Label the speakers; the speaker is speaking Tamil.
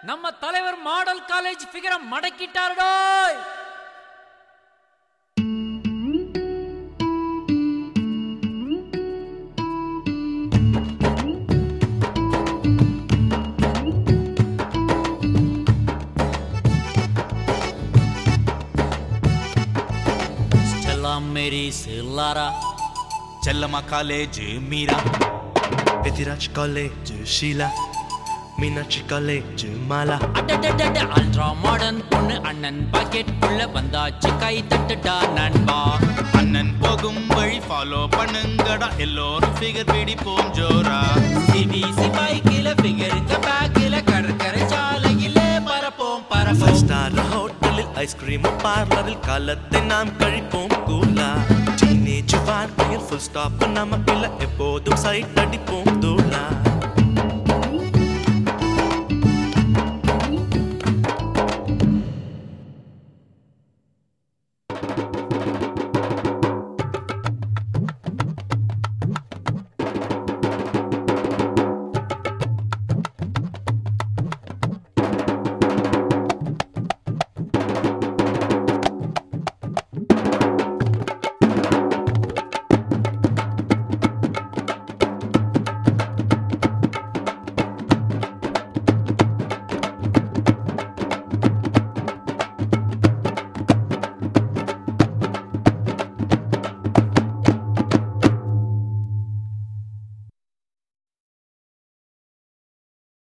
Speaker 1: நம்ம தலைவர் மாடல் காலேஜ் ஃபிகரை மடக்கிட்டாருடோய் ஸ்டெல்லா மேரி சில்லாரா
Speaker 2: Chellamma college Meera
Speaker 3: Petiraj College, Sheila. Meenakshi College, Mala.
Speaker 1: அடடடட அல்ட்ரா மாடர்ன் பொண்ணு அண்ணன் பாக்கெட் உள்ள வந்தாச்சு கை தட்டுடா நண்பா
Speaker 2: அண்ணன் போகும் வழி ஃபாலோ பண்ணுங்கடா எல்லோரும் ஃபிகர் பிடிப்போம் ஜோரா
Speaker 1: சிபிசி பைக்கில ஃபிகருங்க பேக்கில கடற்கரை சாலையில பரப்போம்
Speaker 3: Five
Speaker 1: பரப்போம்
Speaker 3: star ஹோட்டலில் ஐஸ்கிரீம் பார்லரில் காலத்தை நாம் கழிப்போம் கூலா டீனேஜ் வாழ்க்கையில் ஃபுல் ஸ்டாப் நம்ம இல்ல எப்போதும் சைட் அடிப்போம் தூளா